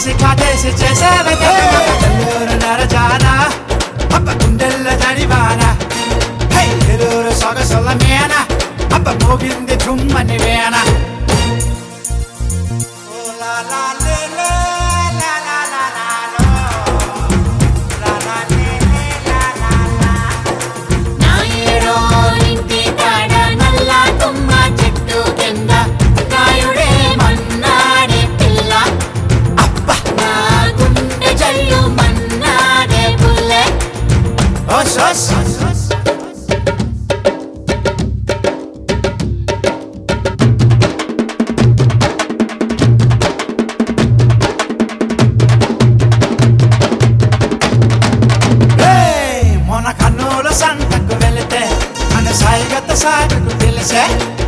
కాటేసి కాటేసి చేసేవే నెల్లూరు నరజాన అబ్బ గుండెల్ల జడివాన హై ఎలూరు సొగసుల మేన అబ్బ మోగింది చుమ్మని వేన ఓ లా లా లే లే, లా లా లా లా లో. లా లా లే లే, లా లా లా. నాయుడో ఇంటి కాడ నల్ల తుమ్మ చెట్టు కింద రాయుడే మన్నాడే పిల్ల అబ్బా నా గుండె జల్లు మన్నాడే పుల్లె ఓస్ ఓస్ ఏయ్, మొన్న కన్నుల సంతకు వెళితే మన సాయిగత సాగుకు తెలిసే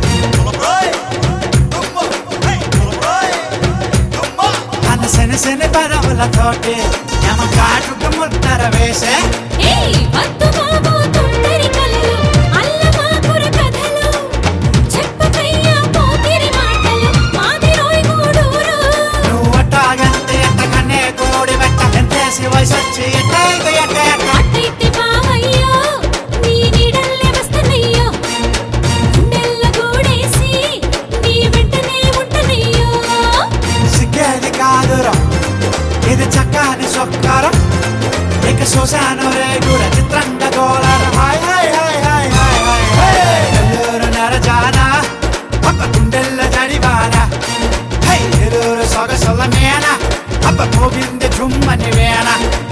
మన శని శని పరవులతోటి యమ కాటుకు ముద్దర వేసే ఏయ్ వద్దు బాబు తుంటరి కలలు అల్లమాకుర కథలు చెప్పకయ్యా పోకిరి మాటలు మాది రోయ్ గూడూరు నువ్వు అట్టాగంటే ఎట్టకనే కోడి పెట్ట ఎంతేసి వయసు వచ్చి ఎట్టయితే ఎట్ట ఎట్ట అట్టయితే బావయ్యో నీ నీడల్లే వస్తనయ్యో గుండెల్ల గూడేసి నీ వెంటనే ఉంటనయ్యో సిగ్గేది కాదురా ఇది చక్కని సొక్కారం ఇక చూశాను రేగుల చిత్రంగా గోళారం హాయ్ హాయ్ హాయ్ హాయ్ హాయ్ హాయ్ హాయ్ నెల్లూరు నరజాన అబ్బ గుండెల్ల జడివాన హై ఎలూరు సొగసుల మేన అబ్బ మోగింది చుమ్మని వేన